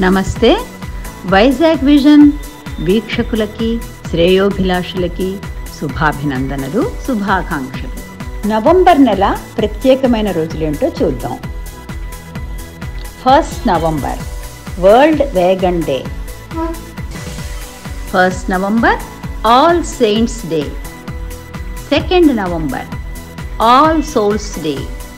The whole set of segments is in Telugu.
నమస్తే వైజాగ్ విజన్ వీక్షకులకి శ్రేయోభిలాషులకి శుభాభినందనలు శుభాకాంక్షలు నవంబర్ నెల ప్రత్యేకమైన రోజులేంటో చూద్దాం first November world vegan day first November all saints day second November all souls day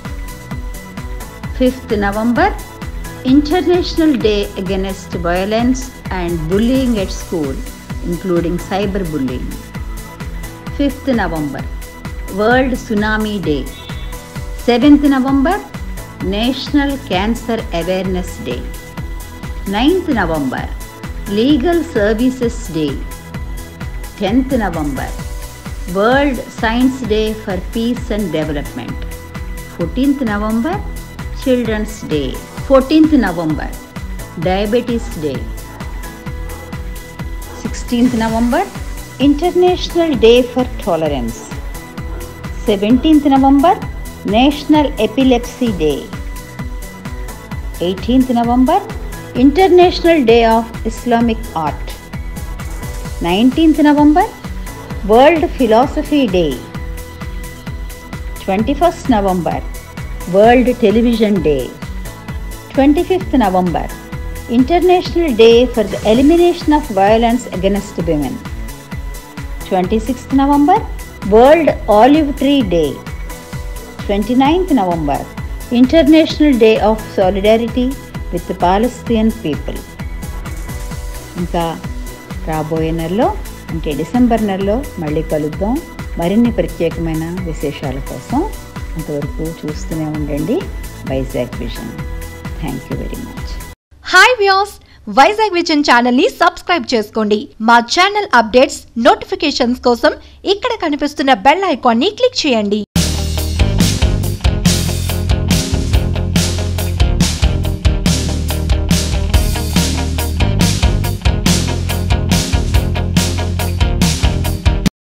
fifth November international day against violence and bullying at school including cyber bullying fifth November world tsunami day seventh November national cancer awareness day ninth November legal services day tenth November world science day for peace and development fourteenth November children's day fourteenth November diabetes day sixteenth November international day for tolerance seventeenth November national epilepsy day eighteenth November international day of Islamic art nineteenth November world philosophy day twenty first November world television day twenty fifth November international day for the elimination of violence against women twenty sixth November world olive tree day twenty ninth November international day of solidarity with Palestine people ఇంకా రాబోయే నెలలో అంటే డిసెంబర్ నెలలో మళ్ళీ కలుద్దాం మరిన్ని ప్రత్యేకమైన విశేషాల కోసం అంతవరకు చూస్తూనే ఉండండి Vizag vision thank you very much hi views Vizag vision channel ని సబ్స్క్రైబ్ చేసుకోండి మా ఛానల్ అప్డేట్స్ నోటిఫికేషన్స్ కోసం ఇక్కడ కనిపిస్తున్న బెల్ ఐకాన్ ని క్లిక్ చేయండి